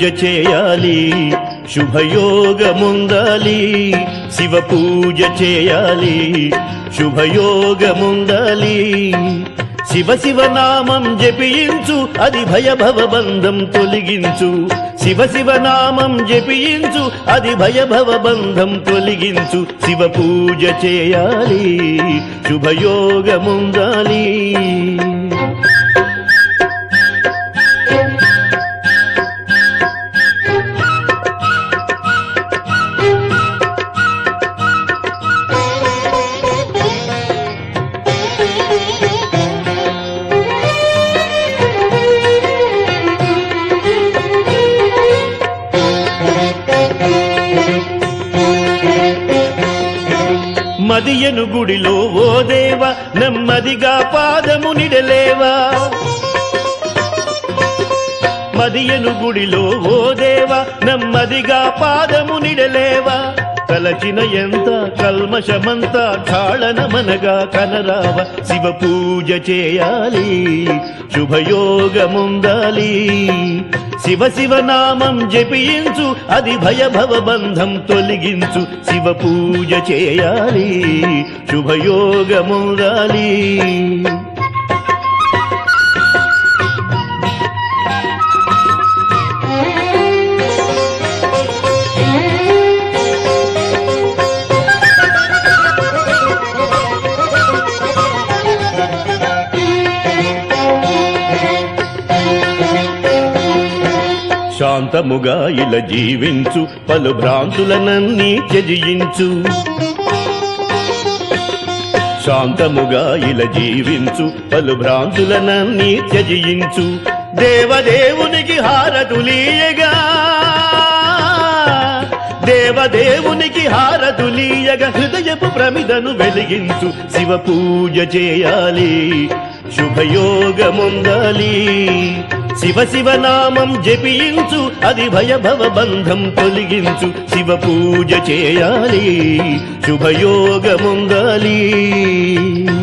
చేయాలి శుభయోగముందాలి శివ పూజ చేయాలి శుభయోగముందాలి శివ శివ నామం జపించు అది భయభవ బంధం తొలగించు శివ శివ నామం జపించు అది భయభవ బంధం తొలగించు శివ పూజ చేయాలి శుభయోగముందాలి మదియను గుడిలో ఓ దేవ నెమ్మదిగా పాదము నిడలేవా మదియను గుడిలో ఓ దేవ నెమ్మదిగా పాదము నిడలేవా తలచిన ఎంత కల్మషమంత క్షాళనమనగా కనరావ శివ పూజ చేయాలి శుభయోగముందాలి శివ శివ నామం జపించు అది భయభవ బంధం తొలగించు శివ పూజ చేయాలి శుభయోగముందాలి శాంతముగా ఇలా జీవించు పలు భ్రాంతులనన్నీ త్యజించు శాంతముగా ఇలా జీవించు పలు భ్రాంతులనన్నీ త్యజించు దేవదేవునికి హారతులీయగా దేవదేవునికి హారతులీయగా హృదయపు ప్రమిదను వెలిగించు శివ పూజ చేయాలి శుభయోగముందాలి శివ శివ నామం జపించు అది భయభవ బంధం తొలగించు శివ పూజ చేయాలి శుభయోగముందాలి